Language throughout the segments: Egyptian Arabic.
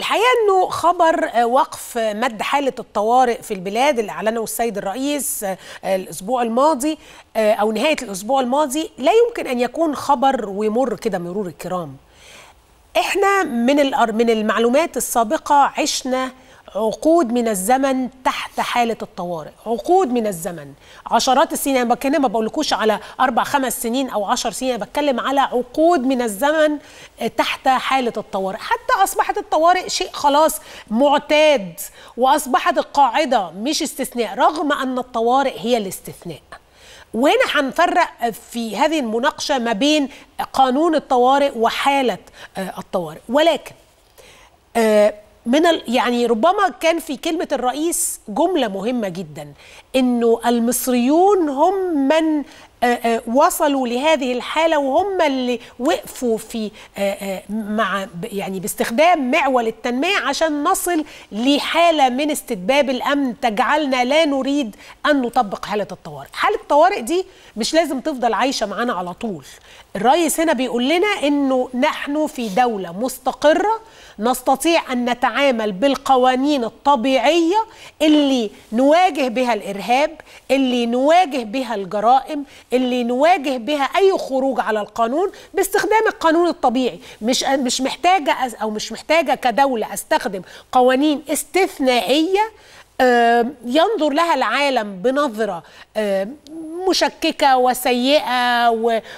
الحقيقه انه خبر وقف مد حاله الطوارئ في البلاد اللي اعلنه السيد الرئيس الاسبوع الماضي او نهايه الاسبوع الماضي لا يمكن ان يكون خبر ويمر كده مرور الكرام احنا من من المعلومات السابقه عشنا عقود من الزمن تحت حالة الطوارئ عقود من الزمن عشرات السنين أنا بتكلم ما بقولكوش على أربع خمس سنين أو عشر سنين أنا بتكلم على عقود من الزمن تحت حالة الطوارئ حتى أصبحت الطوارئ شيء خلاص معتاد وأصبحت القاعدة مش استثناء رغم أن الطوارئ هي الاستثناء وهنا هنفرق في هذه المناقشة ما بين قانون الطوارئ وحالة الطوارئ ولكن من ال... يعني ربما كان في كلمة الرئيس جملة مهمة جدا إنه المصريون هم من وصلوا لهذه الحالة وهم اللي وقفوا في مع يعني باستخدام معول التنمية عشان نصل لحالة من استتباب الأمن تجعلنا لا نريد أن نطبق حالة الطوارئ حالة الطوارئ دي مش لازم تفضل عايشة معانا على طول الرئيس هنا بيقول لنا أنه نحن في دولة مستقرة نستطيع أن نتعامل بالقوانين الطبيعية اللي نواجه بها الإرهاب اللي نواجه بها الجرائم اللي نواجه بها أي خروج على القانون باستخدام القانون الطبيعي مش مش محتاجة أو مش محتاجة كدولة أستخدم قوانين استثنائية ينظر لها العالم بنظرة مشككة وسيئة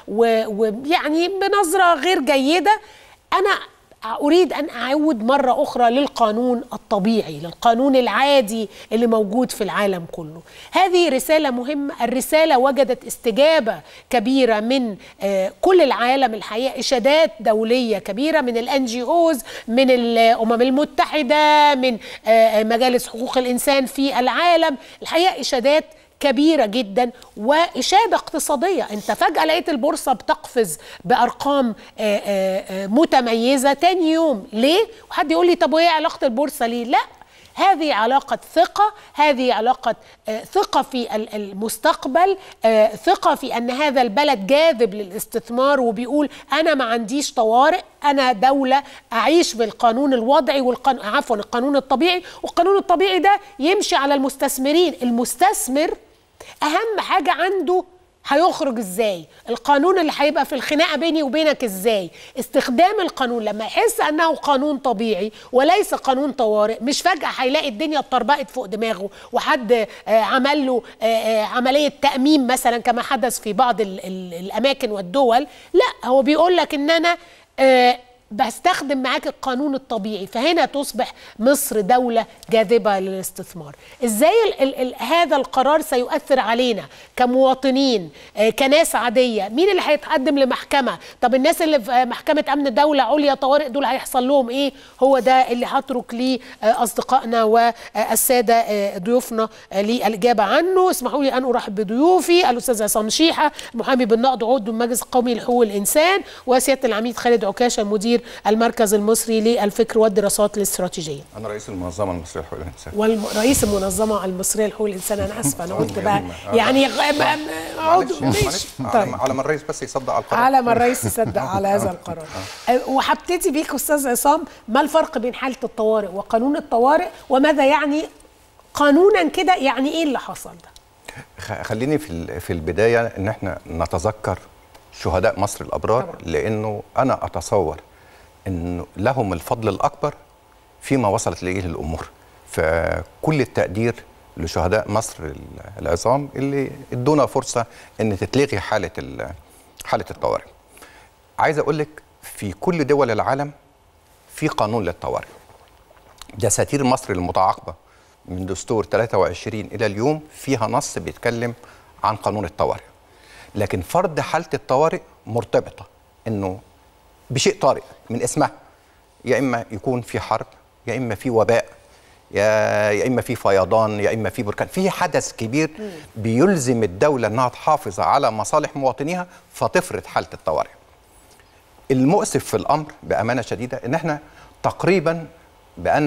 ويعني بنظرة غير جيدة أنا أريد أن أعود مرة أخرى للقانون الطبيعي للقانون العادي اللي موجود في العالم كله هذه رسالة مهمة الرسالة وجدت استجابة كبيرة من كل العالم الحقيقة إشادات دولية كبيرة من الان جي اوز من الأمم المتحدة من مجالس حقوق الإنسان في العالم الحقيقة إشادات كبيرة جدا وإشادة اقتصادية أنت فجأة لقيت البورصة بتقفز بأرقام آآ آآ متميزة تاني يوم ليه؟ وحد يقول لي طب وإيه علاقة البورصة ليه؟ لأ هذه علاقة ثقة هذه علاقة ثقة في المستقبل ثقة في أن هذا البلد جاذب للاستثمار وبيقول أنا ما عنديش طوارئ أنا دولة أعيش بالقانون الوضعي والقانون عفوا القانون الطبيعي والقانون الطبيعي ده يمشي على المستثمرين المستثمر أهم حاجة عنده هيخرج ازاي القانون اللي هيبقى في الخناقه بيني وبينك ازاي استخدام القانون لما يحس انه قانون طبيعي وليس قانون طوارئ مش فجاه هيلاقي الدنيا اتطربقت فوق دماغه وحد عمل له عمليه تاميم مثلا كما حدث في بعض ال ال الاماكن والدول لا هو بيقول لك ان انا بستخدم معاك القانون الطبيعي فهنا تصبح مصر دولة جاذبة للاستثمار ازاي ال ال هذا القرار سيؤثر علينا كمواطنين آه كناس عادية مين اللي هيتقدم لمحكمة طب الناس اللي في محكمة أمن دولة عليا طوارئ دول هيحصل لهم ايه هو ده اللي هترك لي آه أصدقائنا والسادة آه ضيوفنا للإجابة عنه اسمحوا لي أن أرحب بضيوفي الأستاذ عصام شيحة محامي بالنقد عضو المجلس القومي لحقوق الإنسان وسيادة العميد خالد عكاشة مدير المركز المصري للفكر والدراسات الاستراتيجيه. انا رئيس المنظمه المصريه لحقوق الانسان. ورئيس المنظمه المصريه لحقوق الانسان انا اسفه انا قلت بقى يعني عضو ماشي طيب. على ما الرئيس بس يصدق على القرار. على ما الرئيس يصدق على هذا القرار. وهبتدي بيك استاذ عصام ما الفرق بين حاله الطوارئ وقانون الطوارئ وماذا يعني قانونا كده يعني ايه اللي حصل ده؟ خليني في في البدايه ان احنا نتذكر شهداء مصر الابرار طبعا. لانه انا اتصور انه لهم الفضل الاكبر فيما وصلت اليه الامور فكل التقدير لشهداء مصر العظام اللي ادونا فرصه ان تتلغي حاله حاله الطوارئ عايز اقول لك في كل دول العالم في قانون للطوارئ دساتير مصر المتعاقبه من دستور 23 الى اليوم فيها نص بيتكلم عن قانون الطوارئ لكن فرض حاله الطوارئ مرتبطه انه بشيء طارئ من اسمها يا اما يكون في حرب يا اما في وباء يا يا اما في فيضان يا اما في بركان في حدث كبير بيلزم الدوله انها تحافظ على مصالح مواطنيها فتفرض حاله الطوارئ المؤسف في الامر بامانه شديده ان احنا تقريبا بان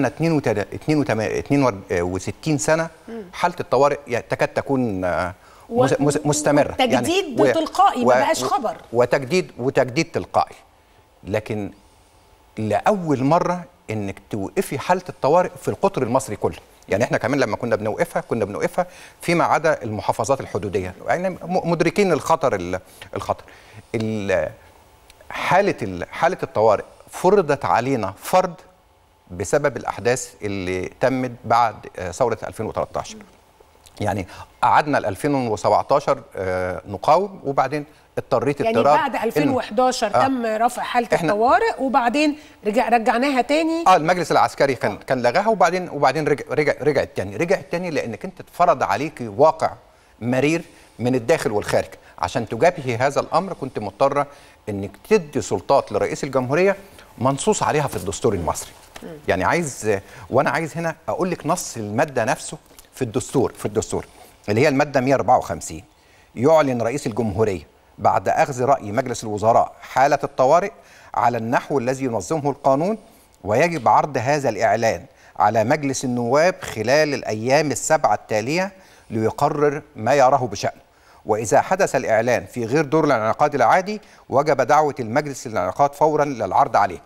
62 سنه حاله الطوارئ تكاد تكون و... مستمره تجديد يعني تلقائي ما بقاش خبر وتجديد وتجديد تلقائي لكن لاول مره انك توقفي حاله الطوارئ في القطر المصري كله يعني احنا كمان لما كنا بنوقفها كنا بنوقفها فيما عدا المحافظات الحدوديه يعني م- مدركين الخطر ال- الخطر ال- حاله ال- حاله الطوارئ فرضت علينا فرض بسبب الاحداث اللي تمت بعد آه، ثوره 2013 يعني قعدنا ل 2017 آه، نقاوم وبعدين اضطريت يعني اضطرار بعد إنه- 2011 آه. تم رفع حاله إحنا- الطوارئ وبعدين رجع رجعناها تاني اه المجلس العسكري كان كان لغاها وبعدين وبعدين رجع رجع رجعت تاني رجعت تاني لانك انت اتفرض عليك واقع مرير من الداخل والخارج عشان تجابهي هذا الامر كنت مضطره انك تدي سلطات لرئيس الجمهوريه منصوص عليها في الدستور المصري يعني عايز وانا عايز هنا اقول لك نص الماده نفسه في الدستور في الدستور اللي هي الماده 154 يعلن رئيس الجمهوريه بعد اخذ راي مجلس الوزراء حاله الطوارئ على النحو الذي ينظمه القانون ويجب عرض هذا الإعلان على مجلس النواب خلال الأيام السبعة التالية ليقرر ما يراه بشأنه وإذا حدث الإعلان في غير دور الانعقاد العادي وجب دعوة المجلس للانعقاد فورا للعرض عليه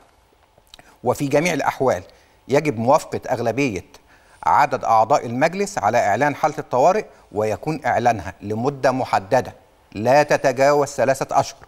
وفي جميع الأحوال يجب موافقة أغلبية عدد أعضاء المجلس على إعلان حالة الطوارئ ويكون إعلانها لمدة محددة لا تتجاوز ثلاثة أشهر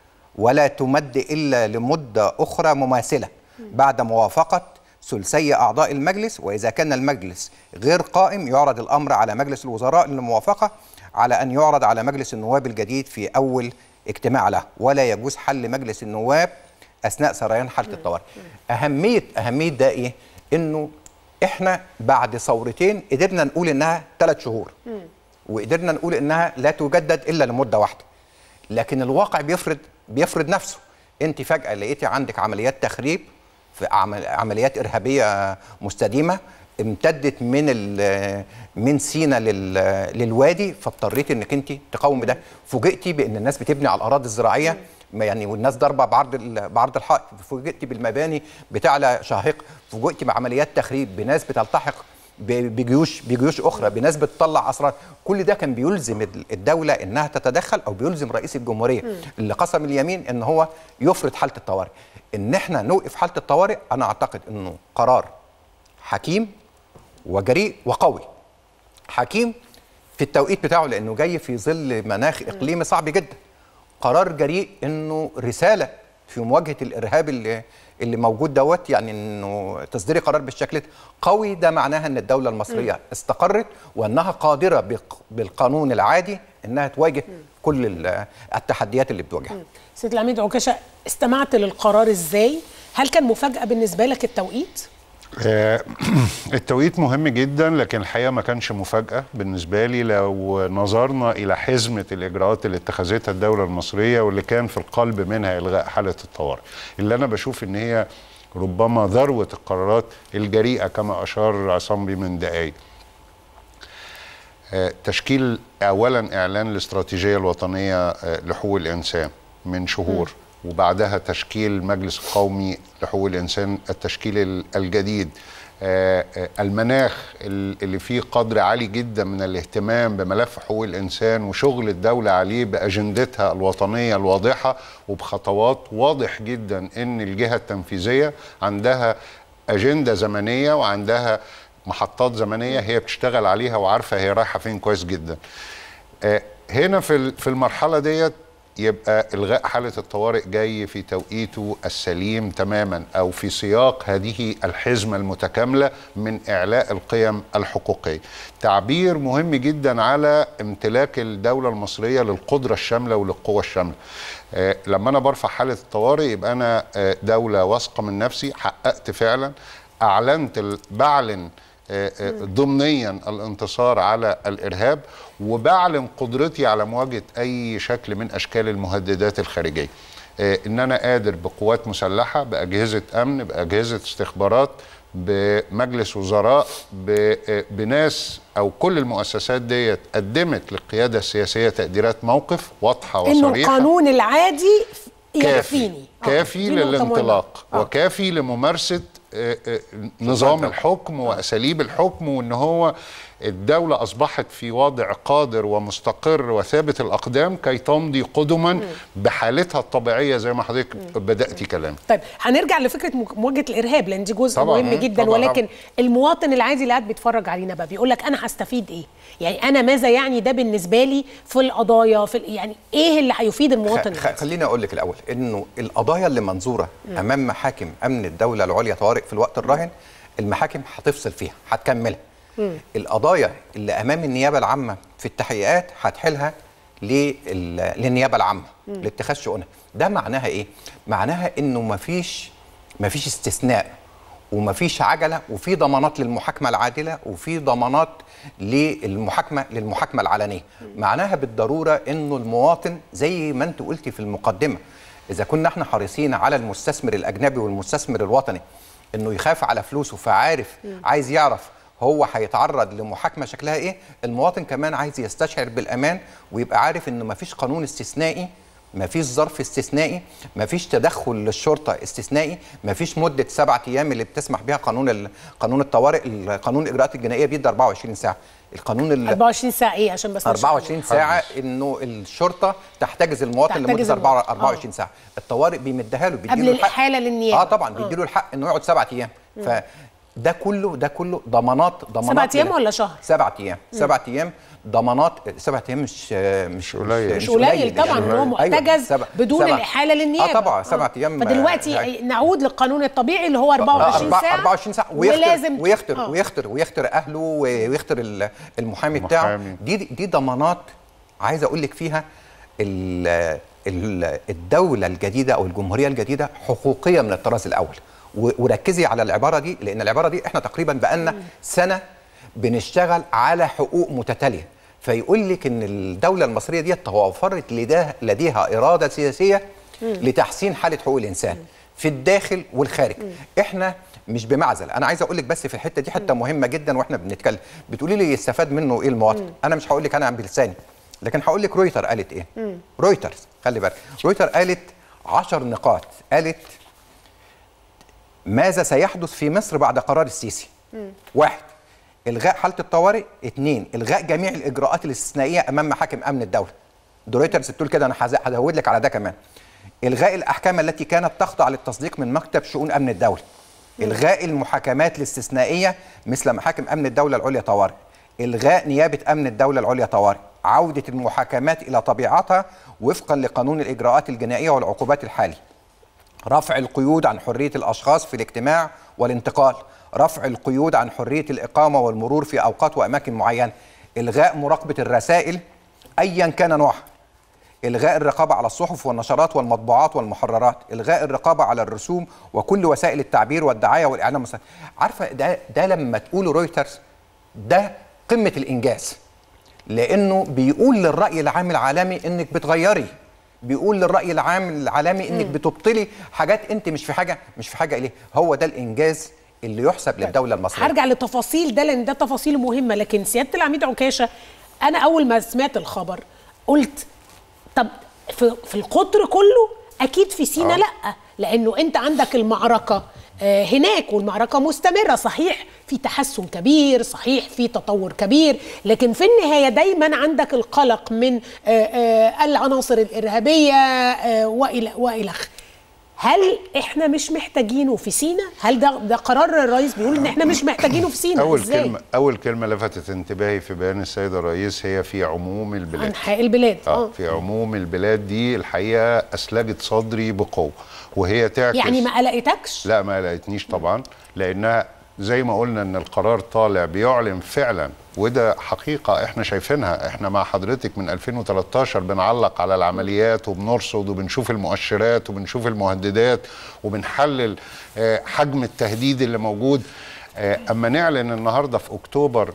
ولا تمد إلا لمدة أخرى مماثلة بعد موافقة ثلثي أعضاء المجلس وإذا كان المجلس غير قائم يعرض الأمر على مجلس الوزراء للموافقة على أن يعرض على مجلس النواب الجديد في أول اجتماع له ولا يجوز حل مجلس النواب أثناء سريان حالة الطوارئ أهمية أهمية ده إيه؟ إنه إحنا بعد ثورتين قدرنا نقول إنها ثلاث شهور وقدرنا نقول إنها لا تجدد إلا لمدة واحدة لكن الواقع بيفرض بيفرض نفسه انت فجاه لقيتي عندك عمليات تخريب في عمل عمليات ارهابيه مستديمه امتدت من ال- من سينا لل- للوادي فاضطريتي انك انت تقاومي ده فوجئتي بان الناس بتبني على الاراضي الزراعيه ما يعني والناس ضاربه بعرض ال- بعرض الحائط فوجئتي بالمباني بتعلى شاهق فوجئتي بعمليات تخريب بناس بتلتحق ب- بجيوش بجيوش اخرى بناس بتطلع اسرار كل ده كان بيلزم الدوله انها تتدخل او بيلزم رئيس الجمهوريه اللي قسم اليمين ان هو يفرض حاله الطوارئ ان احنا نوقف حاله الطوارئ انا اعتقد انه قرار حكيم وجريء وقوي حكيم في التوقيت بتاعه لانه جاي في ظل مناخ اقليمي صعب جدا قرار جريء انه رساله في مواجهه الارهاب اللي اللي موجود دوت يعني انه تصدير قرار بالشكل ده قوي ده معناها ان الدوله المصريه استقرت وانها قادره بق- بالقانون العادي انها تواجه كل ال- التحديات اللي بتواجهها سيد العميد عكاشة استمعت للقرار ازاي هل كان مفاجأة بالنسبة لك التوقيت؟ آه، التوقيت مهم جدا لكن الحقيقه ما كانش مفاجاه بالنسبه لي لو نظرنا الى حزمه الاجراءات اللي اتخذتها الدوله المصريه واللي كان في القلب منها الغاء حاله الطوارئ اللي انا بشوف ان هي ربما ذروه القرارات الجريئه كما اشار عصام بيه من دقائق آه، تشكيل اولا اعلان الاستراتيجيه الوطنيه آه، لحقوق الانسان من شهور وبعدها تشكيل مجلس قومي لحقوق الانسان التشكيل ال- الجديد آه، آه، المناخ ال- اللي فيه قدر عالي جدا من الاهتمام بملف حقوق الانسان وشغل الدوله عليه باجندتها الوطنيه الواضحه وبخطوات واضح جدا ان الجهه التنفيذيه عندها اجنده زمنيه وعندها محطات زمنيه هي بتشتغل عليها وعارفه هي رايحه فين كويس جدا. آه، هنا في ال- في المرحله ديت يبقى الغاء حاله الطوارئ جاي في توقيته السليم تماما او في سياق هذه الحزمه المتكامله من اعلاء القيم الحقوقيه. تعبير مهم جدا على امتلاك الدوله المصريه للقدره الشامله وللقوه الشامله. آه، لما انا برفع حاله الطوارئ يبقى انا آه، دوله واثقه من نفسي حققت فعلا اعلنت ال- بعلن آه، آه، ضمنيا الانتصار على الارهاب وبعلن قدرتي على مواجهه اي شكل من اشكال المهددات الخارجيه. آه، ان انا قادر بقوات مسلحه باجهزه امن باجهزه استخبارات بمجلس وزراء ب- آه، بناس او كل المؤسسات ديت قدمت للقياده السياسيه تقديرات موقف واضحه انه وصريحه القانون العادي كافي يكفيني آه، كافي دي نقطة للانطلاق مهمة. آه. وكافي لممارسه آه، آه، نظام الحكم واساليب الحكم وان هو الدولة أصبحت في وضع قادر ومستقر وثابت الأقدام كي تمضي قدما بحالتها الطبيعية زي ما حضرتك بدأتي كلام طيب هنرجع لفكره مك- مواجهه الارهاب لان دي جزء طبعاً. مهم مم. جدا طبعاً. ولكن المواطن العادي اللي قاعد بيتفرج علينا بقى بيقول لك انا هستفيد ايه؟ يعني انا ماذا يعني ده بالنسبه لي في القضايا في ال- يعني ايه اللي هيفيد المواطن خ- خ- العادي؟ خليني اقول لك الاول انه القضايا اللي منظوره امام محاكم امن الدوله العليا طوارئ في الوقت الراهن المحاكم هتفصل فيها هتكملها القضايا اللي امام النيابه العامه في التحقيقات هتحيلها لل- للنيابه العامه لاتخاذ شؤونها ده معناها ايه معناها انه مفيش مفيش استثناء ومفيش عجله وفي ضمانات للمحاكمه العادله وفي ضمانات للمحاكمه للمحاكمه العلنيه معناها بالضروره انه المواطن زي ما انت قلتي في المقدمه اذا كنا احنا حريصين على المستثمر الاجنبي والمستثمر الوطني انه يخاف على فلوسه فعارف عايز يعرف هو هيتعرض لمحاكمه شكلها ايه المواطن كمان عايز يستشعر بالامان ويبقى عارف انه مفيش قانون استثنائي مفيش ظرف استثنائي مفيش تدخل للشرطه استثنائي مفيش مده سبعة ايام اللي بتسمح بها قانون ال- قانون الطوارئ قانون الاجراءات الجنائيه بيدي 24 ساعه القانون ال 24 ساعه ايه عشان بس 24 ساعه انه الشرطه تحتجز المواطن تحتجز لمده 4 المواطن. 24 ساعه الطوارئ بيمدها له بيديله قبل الحق الإحالة للنيابة. اه طبعا بيديله الحق انه يقعد سبعة ايام فده كله ده كله ضمانات ضمانات سبعة أيام لل- ولا شهر؟ سبعة ايام سبعة ايام ضمانات سبعة ايام مش مش قليل. مش قليل طبعا ان هو محتجز سبع- بدون سبع- الاحاله للنيابه اه طبعا سبعة ايام فدلوقتي آه، نعود للقانون الطبيعي اللي هو 24 أربعة- ساعه 24 ساعه ويختر ولازم ويختر آه. ويختر ويختر اهله ويختر ال- المحامي بتاعه محامي. دي دي ضمانات عايز اقول لك فيها ال- ال- الدوله الجديده او الجمهوريه الجديده حقوقيه من الطراز الاول و- وركزي على العباره دي لان العباره دي احنا تقريبا بقالنا سنه بنشتغل على حقوق متتاليه فيقول لك ان الدوله المصريه دي توفرت لده لديها اراده سياسيه لتحسين حاله حقوق الانسان في الداخل والخارج احنا مش بمعزل انا عايز اقول لك بس في الحته دي حته مهمه جدا واحنا بنتكلم بتقولي لي يستفاد منه ايه المواطن انا مش هقول لك انا بلساني لكن هقول لك رويتر قالت ايه رويترز خلي بالك رويتر قالت عشر نقاط قالت ماذا سيحدث في مصر بعد قرار السيسي واحد الغاء حاله الطوارئ اثنين الغاء جميع الاجراءات الاستثنائيه امام محاكم امن الدوله ده رويترز بتقول كده انا هز- هزود لك على ده كمان الغاء الاحكام التي كانت تخضع للتصديق من مكتب شؤون امن الدوله الغاء المحاكمات الاستثنائيه مثل محاكم امن الدوله العليا طوارئ الغاء نيابه امن الدوله العليا طوارئ عوده المحاكمات الى طبيعتها وفقا لقانون الاجراءات الجنائيه والعقوبات الحالي رفع القيود عن حريه الاشخاص في الاجتماع والانتقال رفع القيود عن حريه الاقامه والمرور في اوقات واماكن معينه الغاء مراقبه الرسائل ايا كان نوعها الغاء الرقابه على الصحف والنشرات والمطبوعات والمحررات الغاء الرقابه على الرسوم وكل وسائل التعبير والدعايه والاعلام والس- عارفه ده ده لما تقول رويترز ده قمه الانجاز لانه بيقول للراي العام العالمي انك بتغيري بيقول للراي العام العالمي انك بتبطلي حاجات انت مش في حاجه مش في حاجه اليه هو ده الانجاز اللي يحسب للدوله المصريه هرجع للتفاصيل ده لان ده تفاصيل مهمه لكن سياده العميد عكاشه انا اول ما سمعت الخبر قلت طب في, في القطر كله اكيد في سينا آه. لا لانه انت عندك المعركه آه، هناك والمعركه مستمره صحيح في تحسن كبير صحيح في تطور كبير لكن في النهايه دايما عندك القلق من آه، آه، العناصر الارهابيه آه، والى والى آخره. هل احنا مش محتاجينه في سينا؟ هل ده ده قرار الرئيس بيقول ان احنا مش محتاجينه في سينا؟ اول ازاي؟ كلمه اول كلمه لفتت انتباهي في بيان السيد الرئيس هي في عموم البلاد انحاء البلاد اه اه في عموم البلاد دي الحقيقه اسلجت صدري بقوه وهي تعكس يعني ما قلقتكش؟ لا ما لقيتنيش طبعا لانها زي ما قلنا ان القرار طالع بيعلن فعلا وده حقيقه احنا شايفينها احنا مع حضرتك من 2013 بنعلق على العمليات وبنرصد وبنشوف المؤشرات وبنشوف المهددات وبنحلل آه، حجم التهديد اللي موجود آه، اما نعلن النهارده في اكتوبر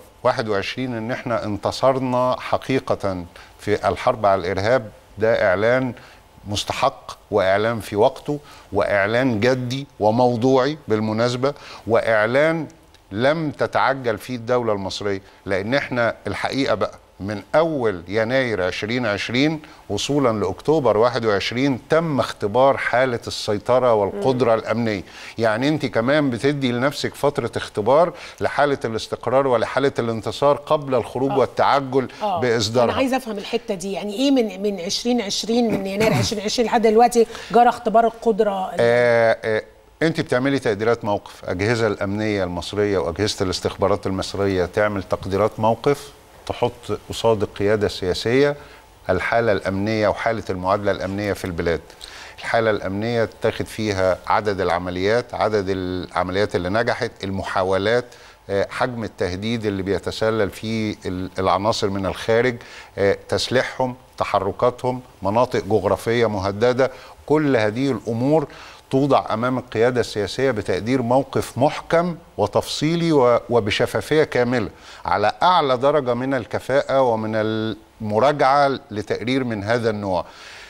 21 ان احنا انتصرنا حقيقه في الحرب على الارهاب ده اعلان مستحق واعلان في وقته واعلان جدي وموضوعي بالمناسبه واعلان لم تتعجل فيه الدوله المصريه لان احنا الحقيقه بقى من اول يناير 2020 وصولا لاكتوبر 21 تم اختبار حاله السيطره والقدره الامنيه يعني انت كمان بتدي لنفسك فتره اختبار لحاله الاستقرار ولحاله الانتصار قبل الخروج والتعجل آه. باصدارها انا عايزه افهم الحته دي يعني ايه من من 2020 من يناير 2020 لحد دلوقتي جرى اختبار القدره ال- آه آه انت بتعملي تقديرات موقف اجهزه الامنيه المصريه واجهزه الاستخبارات المصريه تعمل تقديرات موقف تحط قصاد القياده السياسيه الحاله الامنيه وحاله المعادله الامنيه في البلاد الحاله الامنيه تاخد فيها عدد العمليات عدد العمليات اللي نجحت المحاولات آه، حجم التهديد اللي بيتسلل فيه ال- العناصر من الخارج آه، تسليحهم تحركاتهم مناطق جغرافيه مهدده كل هذه الامور توضع امام القياده السياسيه بتقدير موقف محكم وتفصيلي و- وبشفافيه كامله على اعلى درجه من الكفاءه ومن المراجعه لتقرير من هذا النوع.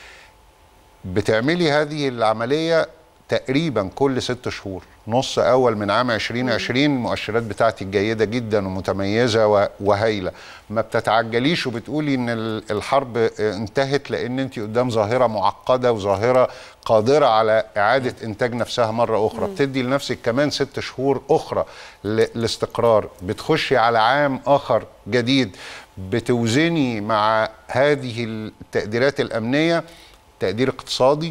بتعملي هذه العمليه تقريبا كل ست شهور نص اول من عام 2020 المؤشرات بتاعتك جيده جدا ومتميزه و- وهايله ما بتتعجليش وبتقولي ان ال- الحرب آه، انتهت لان انت قدام ظاهره معقده وظاهره قادره على اعاده انتاج نفسها مره اخرى بتدي لنفسك كمان ست شهور اخرى ل- لاستقرار بتخشي على عام اخر جديد بتوزني مع هذه التقديرات الامنيه تقدير اقتصادي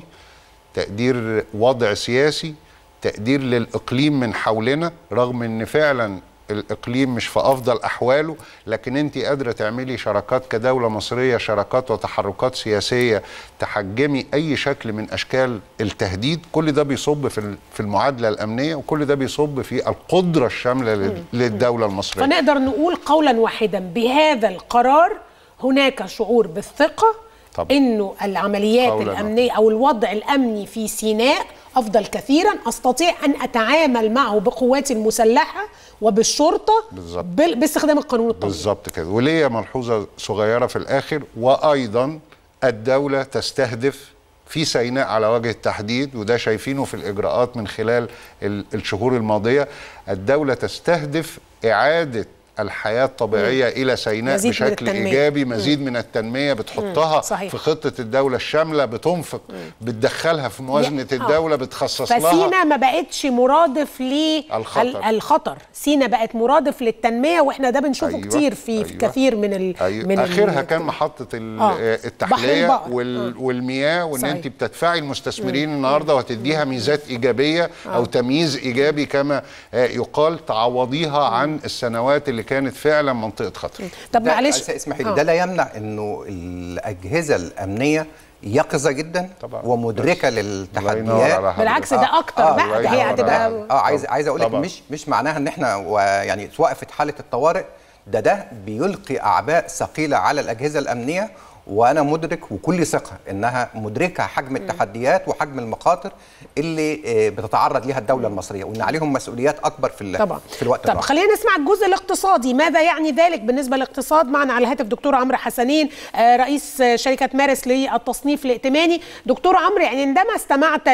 تقدير وضع سياسي تقدير للاقليم من حولنا رغم ان فعلا الاقليم مش في افضل احواله لكن انت قادره تعملي شراكات كدوله مصريه شراكات وتحركات سياسيه تحجمي اي شكل من اشكال التهديد كل ده بيصب في ال- في المعادله الامنيه وكل ده بيصب في القدره الشامله لل- للدوله المصريه فنقدر نقول قولا واحدا بهذا القرار هناك شعور بالثقه طبعا. انه العمليات قولاً الامنيه او الوضع الامني في سيناء افضل كثيرا استطيع ان اتعامل معه بقواتي المسلحه وبالشرطه بالظبط. بال- باستخدام القانون الطبيعي بالظبط كده وليا ملحوظه صغيره في الاخر وايضا الدوله تستهدف في سيناء على وجه التحديد وده شايفينه في الاجراءات من خلال ال- الشهور الماضيه الدوله تستهدف اعاده الحياه الطبيعيه الى سيناء مزيد من بشكل التنمية. ايجابي مزيد من التنميه بتحطها صحيح. في خطه الدوله الشامله بتنفق بتدخلها في موازنه آه. الدوله بتخصص لها فسينا ما بقتش مرادف الخطر. للخطر سينا بقت مرادف للتنميه واحنا ده بنشوفه أيوة، كتير في, في أيوة. كثير من ال أيوة. من اخرها ال- كان محطه ال- آه. آه. بحر التحليه البقر. وال... والمياه وان صحيح. انت بتدفعي المستثمرين النهارده وهتديها ميزات ايجابيه او تمييز ايجابي كما آه، يقال تعوضيها عن السنوات اللي كانت فعلا منطقه خطر طب ده- معلش اسمحي لي آه. ده لا يمنع انه الاجهزه الامنيه يقظه جدا طبعاً. ومدركه الله ينور للتحديات على حضرتك. بالعكس ده آه، اكتر آه، بقى الله ده هي ينور هتبقى عليك. اه عايز عايز اقول لك طبعاً. مش مش معناها ان احنا و- يعني وقفت حاله الطوارئ ده ده بيلقي اعباء ثقيله على الاجهزه الامنيه وانا مدرك وكل ثقه انها مدركه حجم التحديات وحجم المخاطر اللي آه، بتتعرض ليها الدوله المصريه وان عليهم مسؤوليات اكبر في ال- طبعا في الوقت طب الراهن. خلينا نسمع الجزء الاقتصادي ماذا يعني ذلك بالنسبه للاقتصاد معنا على الهاتف دكتور عمرو حسنين آه، رئيس آه، شركه مارس للتصنيف الائتماني دكتور عمرو يعني عندما استمعت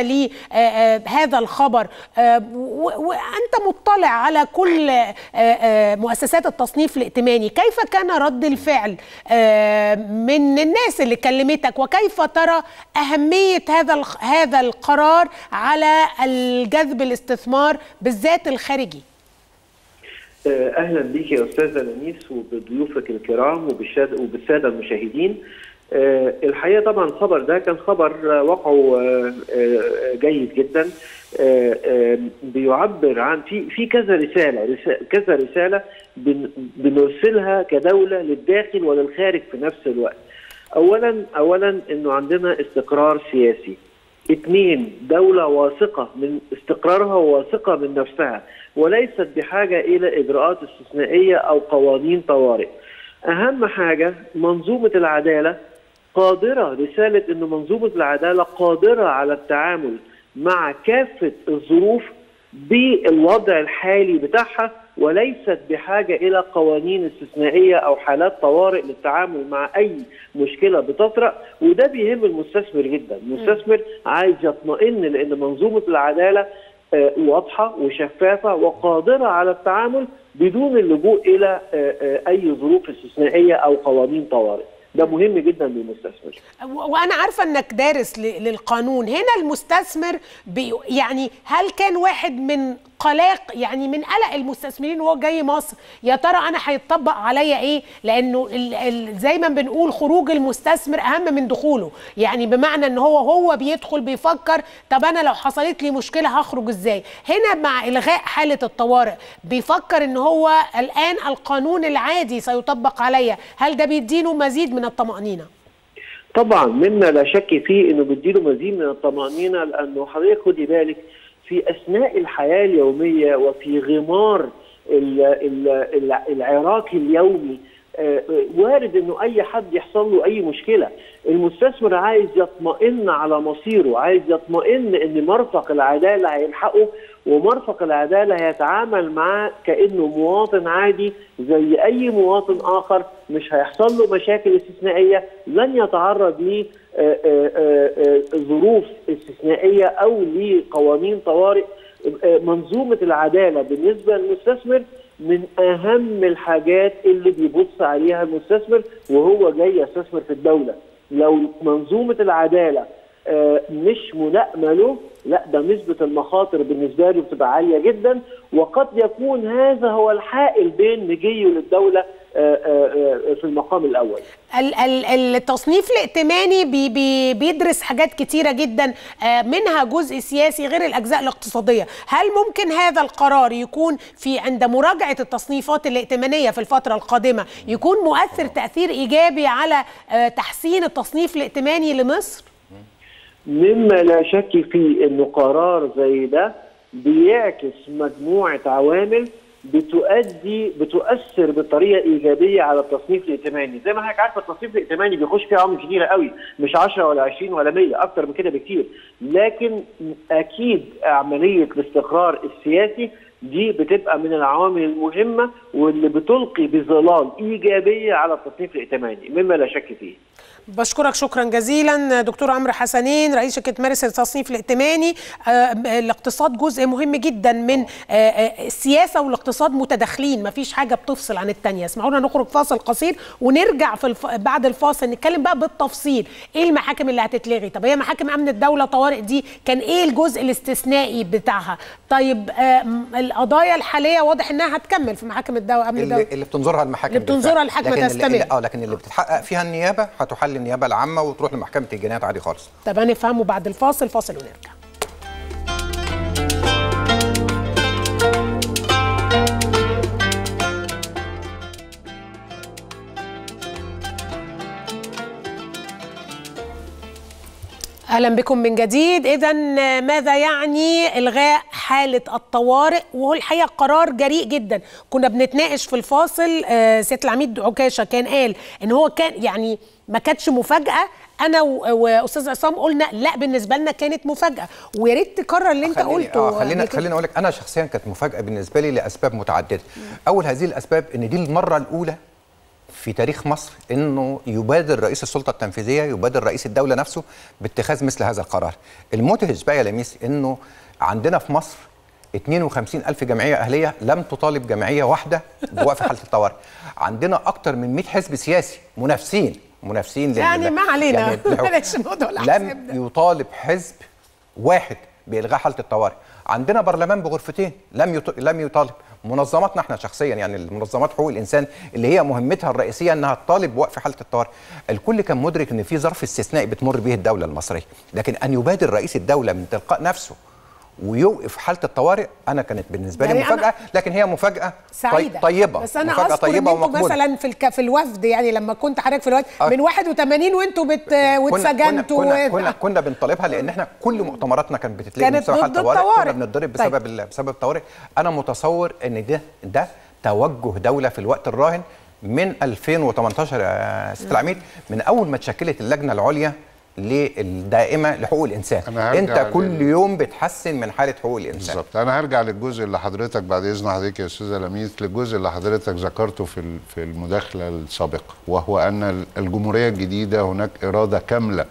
لهذا الخبر آه، و- وانت مطلع على كل آه، آه، مؤسسات التصنيف الائتماني كيف كان رد الفعل آه، من الناس اللي كلمتك وكيف ترى اهميه هذا الخ- هذا القرار على الجذب الاستثمار بالذات الخارجي آه، اهلا بيك يا استاذه لميس وبضيوفك الكرام وبالشاد- وبالساده المشاهدين آه، الحقيقه طبعا الخبر ده كان خبر آه، وقعه آه، آه، جيد جدا آه، آه، بيعبر عن في في كذا رساله رسا- كذا رساله بن- بنرسلها كدوله للداخل وللخارج في نفس الوقت اولا اولا انه عندنا استقرار سياسي اثنين دولة واثقة من استقرارها وواثقة من نفسها وليست بحاجة إلى إجراءات استثنائية أو قوانين طوارئ أهم حاجة منظومة العدالة قادرة رسالة أن منظومة العدالة قادرة على التعامل مع كافة الظروف بالوضع الحالي بتاعها وليست بحاجة إلى قوانين استثنائية أو حالات طوارئ للتعامل مع أي مشكلة بتطرأ وده بيهم المستثمر جدا المستثمر عايز يطمئن لأن منظومة العدالة آه، واضحة وشفافة وقادرة على التعامل بدون اللجوء الى آه، آه، اي ظروف استثنائيه او قوانين طوارئ ده مهم جدا للمستثمر و- وانا عارفه انك دارس ل- للقانون هنا المستثمر بي يعني هل كان واحد من قلاق يعني من قلق المستثمرين وهو جاي مصر يا ترى انا هيتطبق عليا ايه لانه ال ال زي ما بنقول خروج المستثمر اهم من دخوله يعني بمعنى ان هو هو بيدخل بيفكر طب انا لو حصلت لي مشكله هخرج ازاي هنا مع الغاء حاله الطوارئ بيفكر ان هو الان القانون العادي سيطبق عليا هل ده بيديله مزيد من الطمانينه طبعا مما لا شك فيه انه بيديله مزيد من الطمانينه لانه حضرتك خدي بالك في اثناء الحياه اليوميه وفي غمار ال- ال- ال- العراك اليومي آه، آه، وارد انه اي حد يحصل له اي مشكله المستثمر عايز يطمئن على مصيره عايز يطمئن ان مرفق العداله هيلحقه ومرفق العداله هيتعامل معاه كانه مواطن عادي زي اي مواطن اخر مش هيحصل له مشاكل استثنائيه لن يتعرض ل آه، آه، آه، ظروف استثنائيه او لقوانين طوارئ آه، منظومه العداله بالنسبه للمستثمر من اهم الحاجات اللي بيبص عليها المستثمر وهو جاي يستثمر في الدوله لو منظومه العداله آه، مش ملائمه له لا ده نسبه المخاطر بالنسبه له بتبقى عاليه جدا وقد يكون هذا هو الحائل بين مجيه للدوله آه، آه، آه، في المقام الاول ال- ال- التصنيف الائتماني بي بي بيدرس حاجات كتيرة جدا آه، منها جزء سياسي غير الأجزاء الاقتصادية هل ممكن هذا القرار يكون في عند مراجعة التصنيفات الائتمانية في الفترة القادمة يكون مؤثر تأثير إيجابي على آه، تحسين التصنيف الائتماني لمصر؟ مما لا شك فيه انه قرار زي ده بيعكس مجموعه عوامل بتؤدي بتؤثر بطريقه ايجابيه على التصنيف الائتماني، زي ما حضرتك عارفه التصنيف الائتماني بيخش فيه عوامل كتيره قوي مش 10 ولا 20 ولا 100 اكتر من كده بكتير، لكن اكيد عمليه الاستقرار السياسي دي بتبقى من العوامل المهمه واللي بتلقي بظلال ايجابيه على التصنيف الائتماني مما لا شك فيه. بشكرك شكرا جزيلا دكتور عمرو حسنين رئيس شركه مارس التصنيف الائتماني آه، الاقتصاد جزء مهم جدا من آه، آه، السياسه والاقتصاد متداخلين مفيش حاجه بتفصل عن الثانيه اسمعونا نخرج فاصل قصير ونرجع في الف... بعد الفاصل نتكلم بقى بالتفصيل ايه المحاكم اللي هتتلغي طب هي محاكم امن الدوله طوارئ دي كان ايه الجزء الاستثنائي بتاعها طيب آه، م- القضايا الحاليه واضح انها هتكمل في محاكم الدوله امن اللي, الدوله اللي بتنظرها المحاكم اللي بتنظرها بالفعل. المحاكم لكن اللي- تستمر. اللي- اه لكن اللي بتتحقق فيها النيابه هتحل النيابه العامه وتروح لمحكمه الجنايات عادي خالص طب هنفهمه بعد الفاصل فاصل ونرجع اهلا بكم من جديد اذا ماذا يعني الغاء حاله الطوارئ وهو الحقيقه قرار جريء جدا كنا بنتناقش في الفاصل آه، سياده العميد عكاشه كان قال ان هو كان يعني ما كانتش مفاجاه انا و- واستاذ عصام قلنا لا بالنسبه لنا كانت مفاجاه ويا ريت تكرر اللي انت خليني- قلته اه خلينا قبل كده. خليني اقول لك انا شخصيا كانت مفاجاه بالنسبه لي لاسباب متعدده اول هذه الاسباب ان دي المره الاولى في تاريخ مصر انه يبادر رئيس السلطه التنفيذيه يبادر رئيس الدوله نفسه باتخاذ مثل هذا القرار المدهش بقى يا لميس انه عندنا في مصر 52 ألف جمعية أهلية لم تطالب جمعية واحدة بوقف حالة الطوارئ عندنا أكتر من 100 حزب سياسي منافسين منافسين لل- يعني ما علينا. يعني الحكم. بلاش موضوع الأحزاب لم ده. يطالب حزب واحد بإلغاء حالة الطوارئ عندنا برلمان بغرفتين لم يط... لم يطالب منظماتنا احنا شخصيا يعني المنظمات حقوق الانسان اللي هي مهمتها الرئيسيه انها تطالب بوقف حاله الطوارئ الكل كان مدرك ان في ظرف استثنائي بتمر به الدوله المصريه لكن ان يبادر رئيس الدوله من تلقاء نفسه ويوقف حاله الطوارئ انا كانت بالنسبه لي يعني أنا مفاجاه لكن هي مفاجاه طي- سعيده طيبه بس انا مفاجاه اذكر ان طيبه انتوا ومقبوله مثلا في الك... في الوفد يعني لما كنت حضرتك في الوفد آه. من 81 وانتوا بت... كنا كنا واتسجنتوا كنا, و- كنا, كنا بنطالبها لان احنا كل مؤتمراتنا كانت بتتلغي كانت بسبب حالة ضد الطوارئ الطوارئ. كنا بنتضرب طيب. بسبب ال- بسبب الطوارئ انا متصور ان ده ده توجه دوله في الوقت الراهن من 2018 يا ست العميد من اول ما اتشكلت اللجنه العليا للدائمه لحقوق الانسان أنا هرجع انت كل لل- يوم بتحسن من حاله حقوق الانسان بالظبط انا هرجع للجزء اللي حضرتك بعد اذن حضرتك يا استاذه لميس للجزء اللي حضرتك ذكرته في ال- في المداخله السابقه وهو ان ال- الجمهوريه الجديده هناك اراده كامله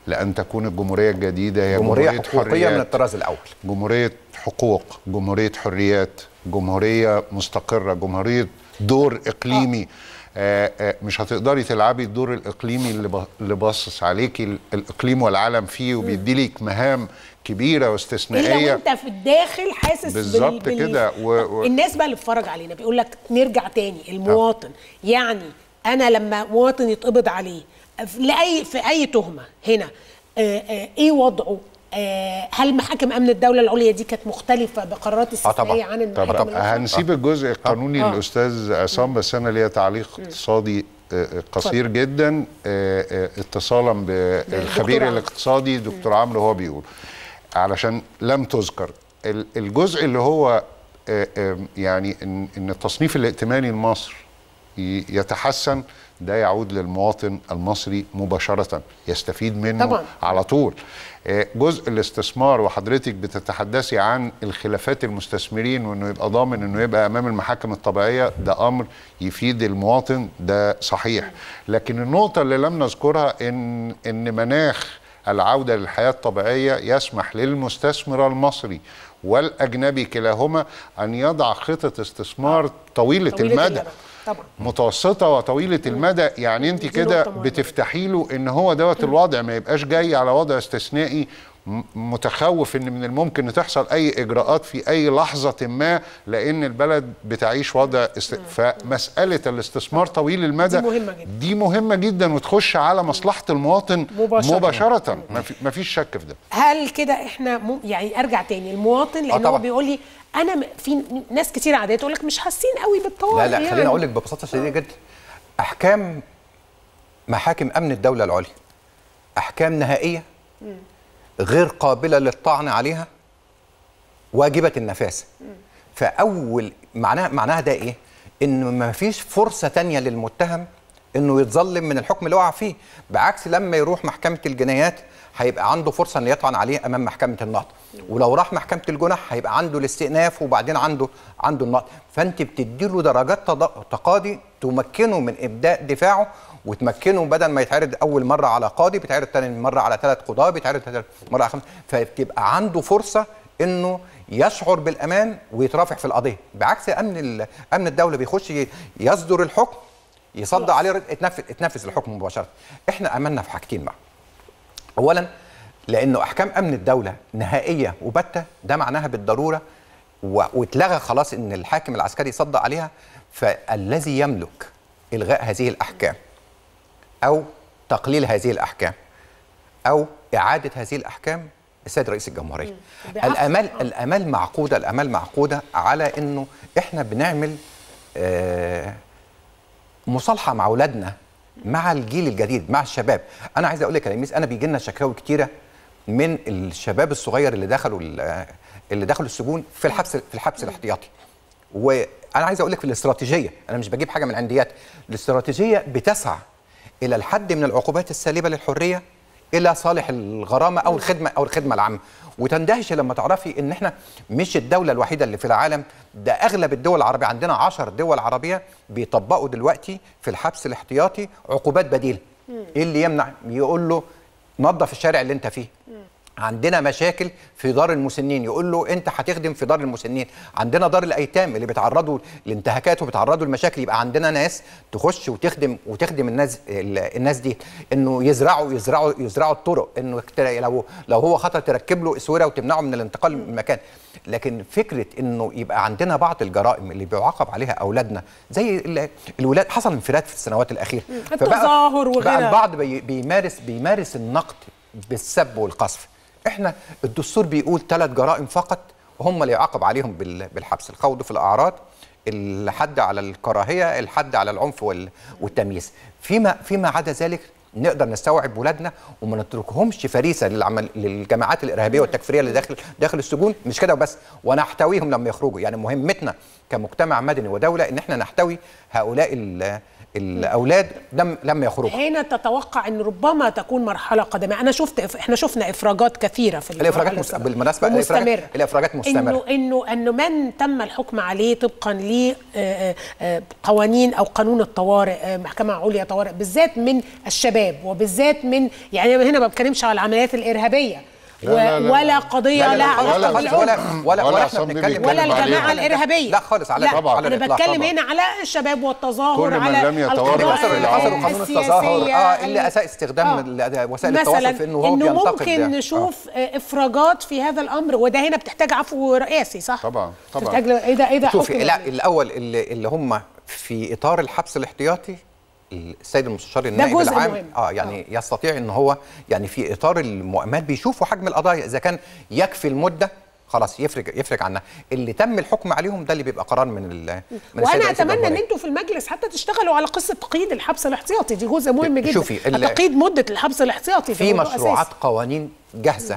لان تكون الجمهوريه الجديده هي جمهوريه جمهوريه حقوقيه من حريات الطراز الاول جمهوريه حقوق جمهوريه حريات جمهوريه مستقره جمهوريه دور اقليمي آه آه مش هتقدري تلعبي الدور الاقليمي اللي ب- اللي باصص عليكي ال- الاقليم والعالم فيه وبيدي لك مهام كبيره الا واستثنائيه وانت في الداخل حاسس بالظبط كده، و- و- الناس بقى اللي بتتفرج علينا بيقول لك نرجع تاني المواطن يعني انا لما مواطن يتقبض عليه في- لاي في اي تهمه هنا آه آه ايه وضعه آه هل محاكم امن الدوله العليا دي كانت مختلفه بقرارات استثنائيه عن المحاكم طب الأخرى؟ هنسيب الجزء القانوني آه. للاستاذ عصام بس انا ليا تعليق اقتصادي آه، آه، قصير جدا آه، آه، اتصالا بالخبير عمرو. الاقتصادي دكتور عمرو هو بيقول علشان لم تذكر ال- الجزء اللي هو آه، آه، يعني ان إن التصنيف الائتماني لمصر ي- يتحسن ده يعود للمواطن المصري مباشرة يستفيد منه طبعاً. على طول آه، جزء الاستثمار وحضرتك بتتحدثي عن الخلافات المستثمرين وانه يبقى ضامن انه يبقى امام المحاكم الطبيعيه ده امر يفيد المواطن ده صحيح لكن النقطه اللي لم نذكرها ان ان مناخ العوده للحياه الطبيعيه يسمح للمستثمر المصري والاجنبي كلاهما ان يضع خطط استثمار طويله, طويلة المدى المدى. طبعا متوسطه وطويله المدى يعني انت دي كده نقطة مهمة. بتفتحي له ان هو دوت الوضع ما يبقاش جاي على وضع استثنائي م- متخوف ان من الممكن ان تحصل اي اجراءات في اي لحظه ما لان البلد بتعيش وضع است... فمساله الاستثمار طويل المدى دي مهمة جدا. دي مهمه جدا وتخش على مصلحه المواطن مباشرة. مباشره ما, في... ما فيش شك في ده هل كده احنا مم يعني ارجع تاني المواطن لان هو طبعاً. بيقول لي انا م- في ناس كتير عاديه تقول لك مش حاسين قوي بالطوارئ لا لا يعني. خليني اقول لك ببساطه شديده جدا احكام محاكم امن الدوله العليا احكام نهائيه غير قابله للطعن عليها واجبه النفاذ فاول معناها معناها ده ايه انه ما فيش فرصه تانية للمتهم انه يتظلم من الحكم اللي وقع فيه بعكس لما يروح محكمه الجنايات هيبقى عنده فرصه ان يطعن عليه امام محكمه النقض ولو راح محكمه الجنح هيبقى عنده الاستئناف وبعدين عنده عنده النقض فانت بتدي له درجات تض- تقاضي تمكنه من ابداء دفاعه وتمكنه بدل ما يتعرض اول مره على قاضي بيتعرض تاني مره على ثلاث قضاه بيتعرض ثالث مره على خمسه فبتبقى عنده فرصه انه يشعر بالامان ويترافع في القضيه بعكس امن ال- امن الدوله بيخش ي- يصدر الحكم يصدق عليه رد- اتنفذ اتنفذ الحكم مباشره احنا امنا في حاجتين بقى اولا لانه احكام امن الدوله نهائيه وباته ده معناها بالضروره و- واتلغى خلاص ان الحاكم العسكري يصدق عليها فالذي يملك الغاء هذه الاحكام او تقليل هذه الاحكام او اعاده هذه الاحكام السيد رئيس الجمهوريه بعفو. الامال الامال معقوده الامال معقوده على انه احنا بنعمل آه مصالحه مع اولادنا مع الجيل الجديد مع الشباب انا عايز اقول لك يا لميس انا بيجي لنا شكاوي كتيره من الشباب الصغير اللي دخلوا ال- اللي دخلوا السجون في الحبس في الحبس الاحتياطي وانا عايز اقول لك في الاستراتيجيه انا مش بجيب حاجه من عنديات الاستراتيجيه بتسعى الى الحد من العقوبات السالبه للحريه الى صالح الغرامه او الخدمه او الخدمه العامه وتندهش لما تعرفي ان احنا مش الدوله الوحيده اللي في العالم ده اغلب الدول العربيه عندنا عشر دول عربيه بيطبقوا دلوقتي في الحبس الاحتياطي عقوبات بديله ايه اللي يمنع يقول له نظف الشارع اللي انت فيه عندنا مشاكل في دار المسنين يقول له انت هتخدم في دار المسنين عندنا دار الايتام اللي بيتعرضوا لانتهاكات وبيتعرضوا لمشاكل يبقى عندنا ناس تخش وتخدم وتخدم الناس ال- الناس دي انه يزرعوا يزرعوا يزرعوا الطرق انه كت- لو لو هو خطر تركب له اسوره وتمنعه من الانتقال من المكان لكن فكره انه يبقى عندنا بعض الجرائم اللي بيعاقب عليها اولادنا زي ال- الولاد حصل انفلات في السنوات الاخيره التظاهر بقى وغيرها. البعض بي- بيمارس بيمارس النقد بالسب والقذف احنا الدستور بيقول ثلاث جرائم فقط وهم اللي يعاقب عليهم بال- بالحبس الخوض في الاعراض الحد على الكراهيه الحد على العنف وال- والتمييز فيما فيما عدا ذلك نقدر نستوعب ولادنا وما نتركهمش فريسه للعمل للجماعات الارهابيه والتكفيريه اللي داخل داخل السجون مش كده وبس ونحتويهم لما يخرجوا يعني مهمتنا كمجتمع مدني ودوله ان احنا نحتوي هؤلاء ال- الاولاد لم لم يخرجوا هنا تتوقع ان ربما تكون مرحله قادمه انا شفت احنا شفنا افراجات كثيره في الافراجات المرحلة مست... السابقة. بالمناسبه ومستمره الافراجات, الإفراجات مستمره انه انه انه من تم الحكم عليه طبقا لقوانين او قانون الطوارئ آه، محكمه عليا طوارئ بالذات من الشباب وبالذات من يعني أنا هنا ما بتكلمش على العمليات الارهابيه لا، لا، لا، ولا لا. قضيه لا، لا، لها لا، علاقه ولا بالعنف ولا ولا ولا ولا احنا عصام بيه بنتكلم ولا بيتكلم الجماعه عليها. الارهابيه لا خالص على لا على انا الإطلاق بتكلم طبعاً. هنا على الشباب والتظاهر كل من على لم يتورط اللي القضايا كسر اللي كسر قانون السياسية، التظاهر اه اللي ال- اساء استخدام آه. ال- وسائل التواصل مثلا في انه هو انه بينتقد ممكن آه. نشوف آه. افراجات في هذا الامر وده هنا بتحتاج عفو رئاسي صح؟ طبعاً، طبعاً. بتحتاج له- ايه ده ايه ده شوفي حكم لا ولا- الاول اللي, اللي هم في اطار الحبس الاحتياطي السيد المستشار النائب جزء العام مهم. اه يعني يستطيع ان هو يعني في اطار المؤامات بيشوفوا حجم القضايا اذا كان يكفي المده خلاص يفرج يفرج عنها اللي تم الحكم عليهم ده اللي بيبقى قرار من ال من السيد وانا رئيس اتمنى ان الجمهورية. انتوا في المجلس حتى تشتغلوا على قصه تقييد الحبس الاحتياطي دي جزء مهم جدا شوفي، ال- تقييد مده الحبس الاحتياطي في ده موضوع مشروعات أساسي. قوانين جاهزه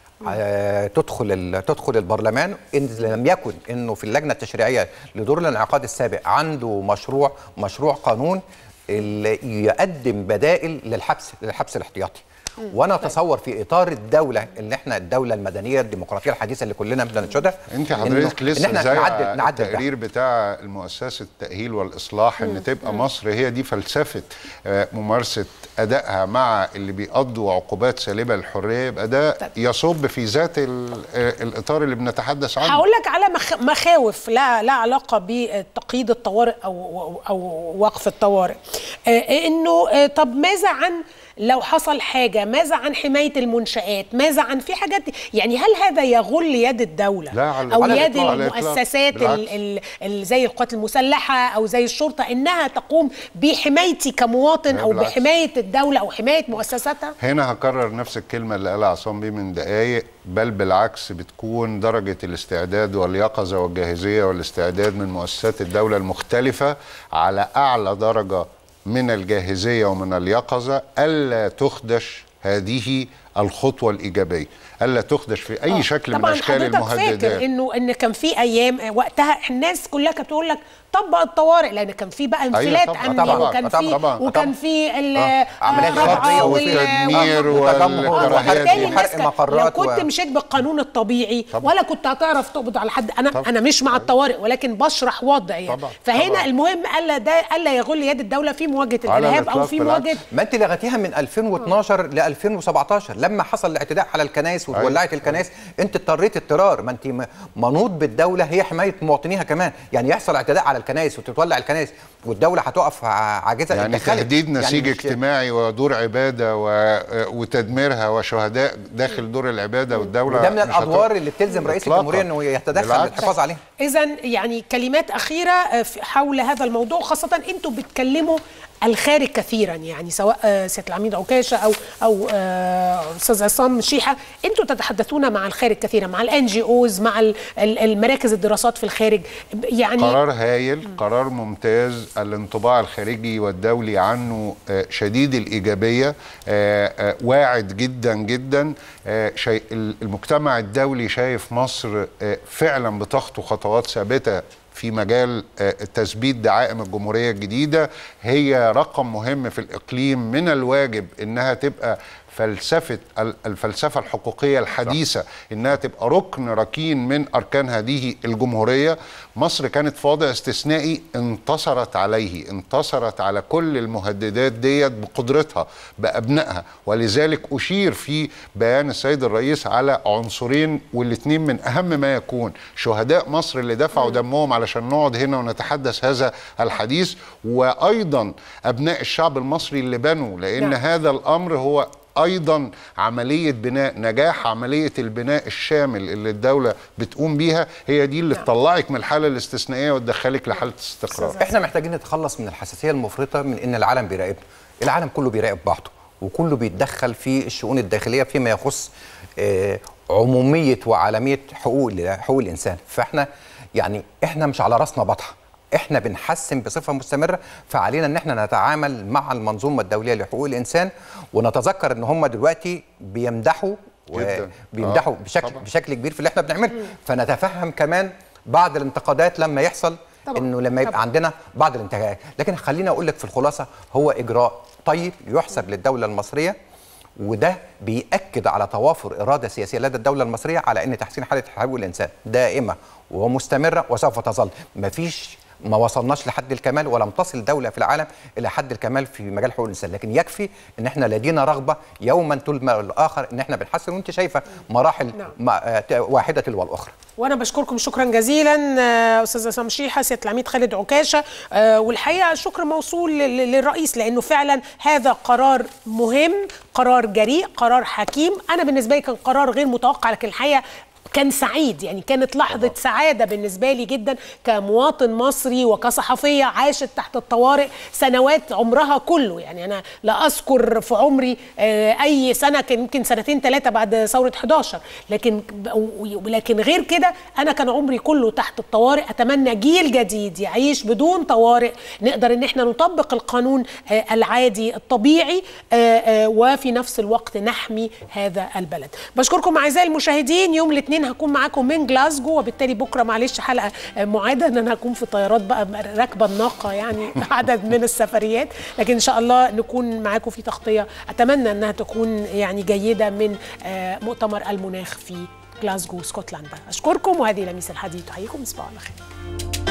آه تدخل ال- تدخل البرلمان ان لم يكن انه في اللجنه التشريعيه لدور الانعقاد السابق عنده مشروع مشروع قانون اللي يقدم بدائل للحبس للحبس الاحتياطي وانا اتصور في اطار الدوله اللي احنا الدوله المدنيه الديمقراطيه الحديثه اللي كلنا بننشدها انت إنه- حضرتك ان لسه احنا زي نعدل نعدل ده. التقرير بتاع المؤسسه التاهيل والاصلاح ان تبقى مصر هي دي فلسفه آه، ممارسه ادائها مع اللي بيقضوا عقوبات سالبه للحريه يبقى ده يصب في ذات ال- آه، الاطار اللي بنتحدث عنه هقول لك على مخ... مخاوف لا لا علاقه بتقييد الطوارئ او او وقف الطوارئ آه، انه آه، طب ماذا عن لو حصل حاجه ماذا عن حمايه المنشات ماذا عن في حاجات يعني هل هذا يغل يد الدوله لا، على- او على يد الإطلاق، على الإطلاق. المؤسسات بالعكس. ال... ال... ال... زي القوات المسلحه او زي الشرطه انها تقوم بحمايتي كمواطن لا، او بالعكس. بحمايه الدوله او حمايه مؤسساتها هنا هكرر نفس الكلمة اللي قالها عصام بيه من دقايق بل بالعكس بتكون درجة الاستعداد واليقظة والجاهزية والاستعداد من مؤسسات الدولة المختلفة على أعلى درجة من الجاهزية ومن اليقظة ألا تخدش هذه الخطوة الإيجابية ألا تخدش في أي آه. شكل من طبعا أشكال حضرتك المهددات فاكر انه ان كان في ايام وقتها الناس كلها كانت بتقول لك طبق الطوارئ لان كان في بقى انفلات طبعاً، امني طبعاً، وكان طبعاً، في طبعاً، وكان طبعاً. في ال- آه، عمليات الرابعة خطية وال- والتدمير والتجمهر والكراهيات وحرق- دي. وبالتالي الناس حرق كان- لو مقرات كنت و- مشيت بالقانون الطبيعي طبعاً. ولا كنت هتعرف تقبض على حد انا طبعاً. انا مش مع الطوارئ ولكن بشرح وضع يعني طبعاً، فهنا طبعاً. المهم الا ده الا يغل يد الدوله في مواجهه على الارهاب او الإطلاق في بالعكس. مواجهه ما انت لغيتيها من 2012 ل 2017 لما حصل الاعتداء على الكنائس وولعت الكنائس انت اضطريت اضطرار ما انت م- منوط بالدوله هي حمايه مواطنيها كمان يعني يحصل اعتداء على الكنائس وتتولع الكنائس والدوله هتقف ع- عاجزه يعني اتدخلت. تهديد نسيج مش- اجتماعي ودور عباده و... وتدميرها وشهداء داخل دور العباده والدوله وده من مش الادوار هتقف. اللي بتلزم رئيس إطلاقاً. الجمهوريه انه يتدخل بالعكس. للحفاظ عليها إذا يعني كلمات أخيرة آه، في- حول هذا الموضوع خاصة أنتوا بتكلموا الخارج كثيرا يعني سواء آه، سيادة العميد عكاشة أو أو آه، أستاذ عصام شيحة أنتوا تتحدثون مع الخارج كثيرا مع الان جي اوز مع ال- ال- المراكز الدراسات في الخارج يعني قرار هايل قرار ممتاز الانطباع الخارجي والدولي عنه آه، شديد الإيجابية آه، آه، واعد جدا جدا آه، شيء المجتمع الدولي شايف مصر آه، فعلا بتخطو خطوات ثابتة في مجال آه، تثبيت دعائم الجمهورية الجديدة هي رقم مهم في الإقليم من الواجب إنها تبقى فلسفة ال- الفلسفة الحقوقية الحديثة إنها تبقى ركن ركين من أركان هذه الجمهورية مصر كانت في وضع استثنائي انتصرت عليه انتصرت على كل المهددات ديت بقدرتها بأبنائها ولذلك أشير في بيان السيد الرئيس على عنصرين والاثنين من أهم ما يكون شهداء مصر اللي دفعوا دمهم علشان نقعد هنا ونتحدث هذا الحديث وأيضا أبناء الشعب المصري اللي بنوا لأن نعم. هذا الأمر هو ايضا عمليه بناء نجاح عمليه البناء الشامل اللي الدوله بتقوم بيها هي دي اللي تطلعك من الحاله الاستثنائيه وتدخلك لحاله استقرار احنا محتاجين نتخلص من الحساسيه المفرطه من ان العالم بيراقبنا العالم كله بيراقب بعضه وكله بيتدخل في الشؤون الداخليه فيما يخص آه، عموميه وعالميه حقوق ال- حقوق الانسان فاحنا يعني احنا مش على راسنا بطحه احنا بنحسن بصفه مستمره فعلينا ان احنا نتعامل مع المنظومه الدوليه لحقوق الانسان ونتذكر ان هم دلوقتي بيمدحوا جداً. وبيمدحوا آه، بشكل طبعاً. بشكل كبير في اللي احنا بنعمله فنتفهم كمان بعض الانتقادات لما يحصل طبعاً. انه لما يبقى طبعاً. عندنا بعض الانتهاكات لكن خليني اقول لك في الخلاصه هو اجراء طيب يحسب للدوله المصريه وده بيأكد على توافر إرادة سياسية لدى الدولة المصرية على أن تحسين حالة حقوق الإنسان دائمة ومستمرة وسوف تظل مفيش ما وصلناش لحد الكمال ولم تصل دولة في العالم إلى حد الكمال في مجال حقوق الإنسان لكن يكفي أن احنا لدينا رغبة يوما تلمع الآخر أن احنا بنحسن وأنت شايفة مراحل نعم. مع- آه، واحدة تلو الأخرى وانا بشكركم شكرا جزيلا آه، استاذه سام شيحه سياده العميد خالد عكاشه آه، والحقيقه الشكر موصول لل- للرئيس لانه فعلا هذا قرار مهم قرار جريء قرار حكيم انا بالنسبه لي كان قرار غير متوقع لكن الحقيقه كان سعيد يعني كانت لحظة سعادة بالنسبة لي جدا كمواطن مصري وكصحفية عاشت تحت الطوارئ سنوات عمرها كله يعني أنا لا أذكر في عمري آه، أي سنة كان يمكن سنتين ثلاثة بعد ثورة 11 لكن لكن غير كده أنا كان عمري كله تحت الطوارئ أتمنى جيل جديد يعيش بدون طوارئ نقدر إن احنا نطبق القانون آه، العادي الطبيعي آه، آه، وفي نفس الوقت نحمي هذا البلد بشكركم أعزائي المشاهدين يوم الاثنين هكون معاكم من جلاسجو وبالتالي بكرة معلش حلقة آه، معادة ان انا هكون في طيارات بقى راكبة الناقة يعني عدد من السفريات لكن ان شاء الله نكون معاكم في تغطية اتمنى انها تكون يعني جيدة من آه، مؤتمر المناخ في جلاسجو اسكتلندا اشكركم وهذه لميس الحديد تحييكم صباح الخير